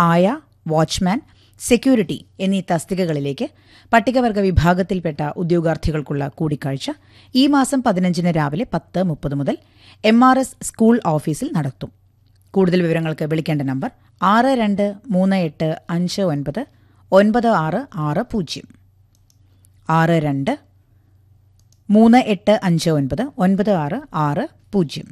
ആയ watchman security എന്നീ തസ്തികകളിലേക്ക് പട്ടികവർഗ വിഭാഗത്തിൽപ്പെട്ട ഉദ്യോഗാർത്ഥികൾക്കുള്ള കൂടിക്കാഴ്ച ഈ മാസം പതിനഞ്ചിന് രാവിലെ പത്ത് മുപ്പത് മുതൽ എം ആർ എസ് സ്കൂൾ ഓഫീസിൽ നടത്തും കൂടുതൽ വിവരങ്ങൾക്ക് വിളിക്കേണ്ട നമ്പർ ആറ് രണ്ട് മൂന്ന് എട്ട് അഞ്ച് ഒൻപത് ഒൻപത് ആറ് ആറ് പൂജ്യം ആറ് രണ്ട് മൂന്ന് എട്ട് അഞ്ച് ഒൻപത് ഒൻപത് ആറ് ആറ് പൂജ്യം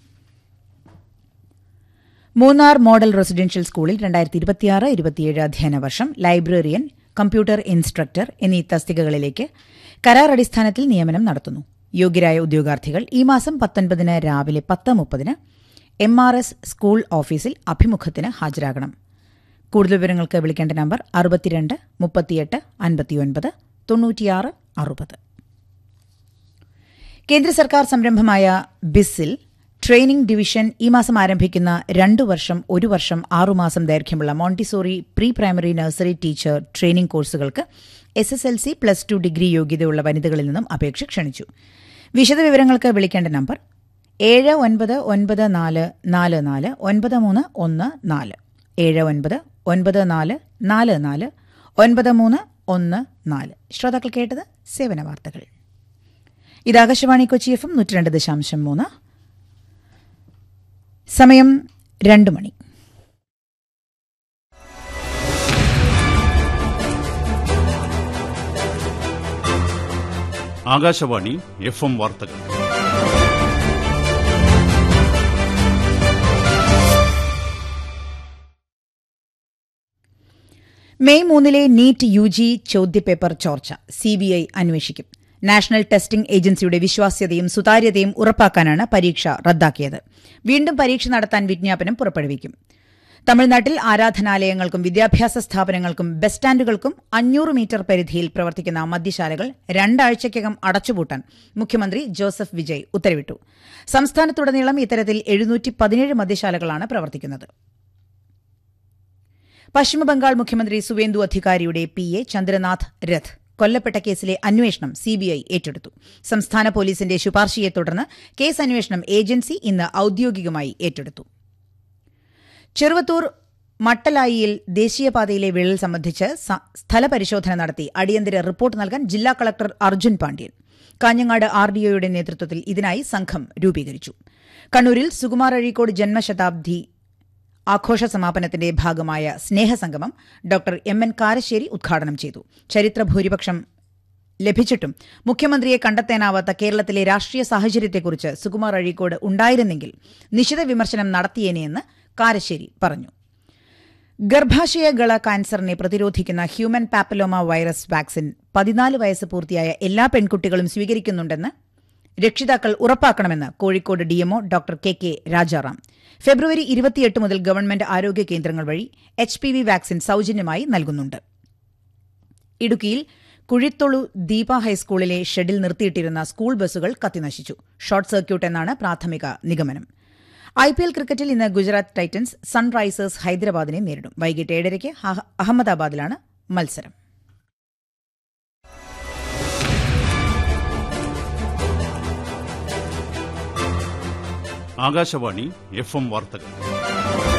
മൂന്നാർ മോഡൽ റെസിഡൻഷ്യൽ സ്കൂളിൽ രണ്ടായിരത്തി ഇരുപത്തിയാറ് ഇരുപത്തിയേഴ് അധ്യയന വർഷം ലൈബ്രറിയൻ കമ്പ്യൂട്ടർ ഇൻസ്ട്രക്ടർ എന്നീ തസ്തികകളിലേക്ക് കരാർ അടിസ്ഥാനത്തിൽ നിയമനം നടത്തുന്നു യോഗ്യരായ ഉദ്യോഗാർത്ഥികൾ ഈ മാസം പത്തൊൻപതിന് രാവിലെ പത്ത് മുപ്പതിന് എം ആർ എസ് സ്കൂൾ ഓഫീസിൽ അഭിമുഖത്തിന് ഹാജരാകണം കൂടുതൽ വിവരങ്ങൾക്ക് വിളിക്കേണ്ട നമ്പർ അറുപത്തിരണ്ട് മുപ്പത്തിയെട്ട് അൻപത്തിയൊൻപത് തൊണ്ണൂറ്റിയാറ് അറുപത് കേന്ദ്ര സർക്കാർ സംരംഭമായ ബിസിൽ ട്രെയിനിംഗ് ഡിവിഷൻ ഈ മാസം ആരംഭിക്കുന്ന രണ്ടു വർഷം ഒരു വർഷം ആറുമാസം ദൈർഘ്യമുള്ള Montessori pre primary nursery teacher training കോഴ്സുകൾക്ക് S S L C plus two degree യോഗ്യതയുള്ള വനിതകളിൽ നിന്നും അപേക്ഷ ക്ഷണിച്ചു വിശദവിവരങ്ങൾക്ക് വിളിക്കേണ്ട നമ്പർ ഏഴ് ഒൻപത് ഒൻപത് നാല് നാല് നാല് ഒൻപത് മൂന്ന് ഒന്ന് നാല് ഏഴ് ഒൻപത് ഒൻപത് നാല് നാല് നാല് ഒൻപത് മൂന്ന് ഒന്ന് നാല് ശ്രോതാക്കൾ കേട്ടത് സേവന വാർത്തകൾ ഇത് ആകാശവാണി കൊച്ചി എഫ് എം നൂറ്റി രണ്ട് ദശാംശം മൂന്ന് സമയം രണ്ട് മണി ആകാശവാണി എഫ് എം വാർത്തകൾ മെയ് മൂന്നിലെ നീറ്റ് യു ജി ചോദ്യപേപ്പർ ചോർച്ച സിബിഐ അന്വേഷിക്കും നാഷണൽ ടെസ്റ്റിംഗ് ഏജൻസിയുടെ വിശ്വാസ്യതയും സുതാര്യതയും ഉറപ്പാക്കാനാണ് പരീക്ഷ റദ്ദാക്കിയത് വീണ്ടും പരീക്ഷ നടത്താൻ വിജ്ഞാപനം പുറപ്പെടുവിക്കും തമിഴ്നാട്ടിൽ ആരാധനാലയങ്ങൾക്കും വിദ്യാഭ്യാസ സ്ഥാപനങ്ങൾക്കും ബസ് സ്റ്റാൻഡുകൾക്കും അഞ്ഞൂറ് മീറ്റർ പരിധിയിൽ പ്രവർത്തിക്കുന്ന മദ്യശാലകൾ രണ്ടാഴ്ചയ്ക്കകം അടച്ചുപൂട്ടാൻ മുഖ്യമന്ത്രി ജോസഫ് വിജയ് ഉത്തരവിട്ടു സംസ്ഥാനത്തുടനീളം ഇത്തരത്തിൽ എഴുന്നൂറ്റി പതിനേഴ് മദ്യശാലകളാണ് പ്രവർത്തിക്കുന്നത് പശ്ചിമബംഗാൾ മുഖ്യമന്ത്രി സുവേന്ദു അധികാരിയുടെ പി എ ചന്ദ്രനാഥ് രഥ് കൊല്ലപ്പെട്ട കേസിലെ അന്വേഷണം സിബിഐ ഏറ്റെടുത്തു സംസ്ഥാന പോലീസിന്റെ ശുപാർശയെ തുടർന്ന് കേസ് അന്വേഷണം ഏജൻസി ഇന്ന് ഔദ്യോഗികമായി ഏറ്റെടുത്തു ചെറുവത്തൂർ മട്ടലായിയിൽ ദേശീയപാതയിലെ വിള്ളൽ സംബന്ധിച്ച് സ- സ്ഥലപരിശോധന നടത്തി അടിയന്തര റിപ്പോർട്ട് നൽകാൻ ജില്ലാ collector Arjun Pandian Kanhangad R D ഒയുടെ നേതൃത്വത്തിൽ ഇതിനായി സംഘം രൂപീകരിച്ചു കണ്ണൂരിൽ സുകുമാർ അഴീക്കോട് ജന്മശതാബ്ദി ആഘോഷ സമാപനത്തിന്റെ ഭാഗമായ സ്നേഹസംഗമം ഡോക്ടർ എം എൻ കാരശ്ശേരി ഉദ്ഘാടനം ചെയ്തു ചരിത്ര ഭൂരിപക്ഷം ലഭിച്ചിട്ടും മുഖ്യമന്ത്രിയെ കണ്ടെത്താനാവാത്ത കേരളത്തിലെ രാഷ്ട്രീയ സാഹചര്യത്തെക്കുറിച്ച് സുകുമാർ അഴീക്കോട് ഉണ്ടായിരുന്നെങ്കിൽ നിശിത വിമർശനം നടത്തിയേനെയെന്ന് കാരശ്ശേരി പറഞ്ഞു ഗർഭാശയ ഗള കാൻസറിനെ പ്രതിരോധിക്കുന്ന ഹ്യൂമൻ പാപ്പലോമ വൈറസ് വാക്സിൻ പതിനാല് വയസ്സ് പൂർത്തിയായ എല്ലാ പെൺകുട്ടികളും സ്വീകരിക്കുന്നുണ്ടെന്ന് രക്ഷിതാക്കൾ ഉറപ്പാക്കണമെന്ന് Kozhikode DMO doctor K K Rajaram ഫെബ്രുവരി ഇരുപത്തിയെട്ട് മുതൽ ഗവൺമെന്റ് ആരോഗ്യ കേന്ദ്രങ്ങൾ വഴി എച്ച് പി വി വാക്സിൻ സൌജന്യമായി നൽകുന്നുണ്ട് ഇടുക്കിയിൽ കുഴിത്തൊളു ദീപ ഹൈസ്കൂളിലെ ഷെഡിൽ നിർത്തിയിട്ടിരുന്ന സ്കൂൾ ബസ്സുകൾ കത്തിനശിച്ചു ഷോർട്ട് സർക്യൂട്ട് എന്നാണ് പ്രാഥമിക നിഗമനം ഐ പി എൽ ക്രിക്കറ്റിൽ ഇന്ന് ഗുജറാത്ത് ടൈറ്റൻസ് സൺറൈസേഴ്സ് ഹൈദരാബാദിനെ നേരിടും വൈകിട്ട് ഏഴരയ്ക്ക് അഹ- അഹമ്മദാബാദിലാണ് മത്സരം ആകാശവാണി എഫ് എം വാർത്തകൾ